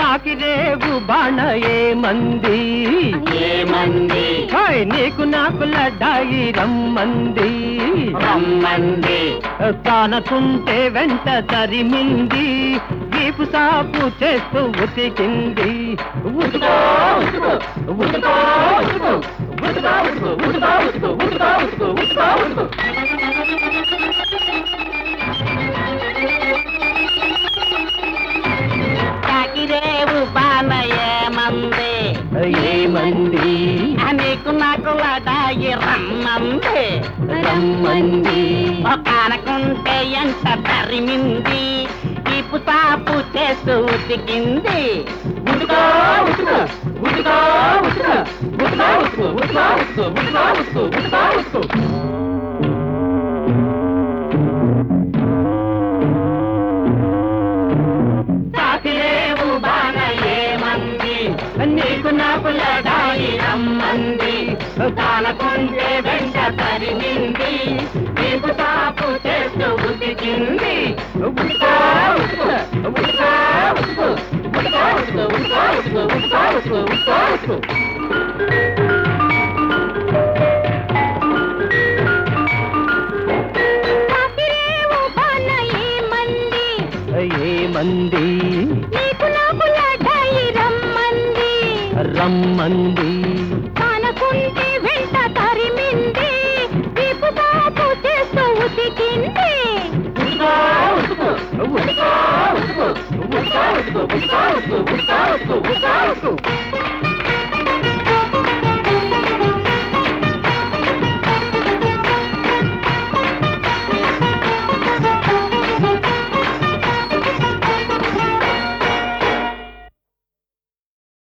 తాకిరేవు బాణ ఏమంది ఏమంది హాయ్ నీకు నాకు లడ్డాయి రమ్మంది రమ్మంది కానకుంటే వెంట తరిమింది వీపు సాపు చేస్తూ ఉతికింది ఉతుకో, ఉతుకో, ఉతుకో, ఉతుకో, ఉతుకో, ఉతుకో, ఉతుకో, ఉతుకో, ఉతుకో, ఉతుకో, ఉతుకో, ఉతుకో. తాకిరేవు బాల ఏమంది ఏమంది నీకు నాకు లడాయి రమ్మంది రమ్మంది కానకుంటే ఎంత తరిమింది ఇపు తాపు చేస్తూ ఉతికింది ఉతుకో, ఉతుకో, ఉతుకో, ఉతుకో, ఉతుకో, ఉతుకో, ఉతుకో, ఉతుకో, ఉతుకో, ఉతుకో, ఉతుకో, ఉతుకో. తాకిరేవు బాల ఏమంది నీకు నాకు లడాయి రమ్మంది కానకుంటే వెంట తరిమింది నీకు తాపు చేస్తూ ఉతికింది ఉతుకో, ఉతుకో, ఉతుకో, ఉతుకో, ఉతుకో, ఉతుకో, ఉతుకో, ఉతుకో, ఉతుకో, ఉతుకో, ఉతుకో, ఉతుకో. తాకిరేవు బాల ఏమంది ఏమంది నీకు నాకు లడాయి రమ్మంది రమ్మంది కానకుంటే వెంట తరిమింది వీపు తాపు చేస్తూ ఉతికింది ఉతుకో, ఉతుకో, ఉతుకో, ఉతుకో, ఉతుకో, ఉతుకో, ఉతుకో, ఉతుకో, ఉతుకో, ఉతుకో, ఉతుకో, ఉతుకో,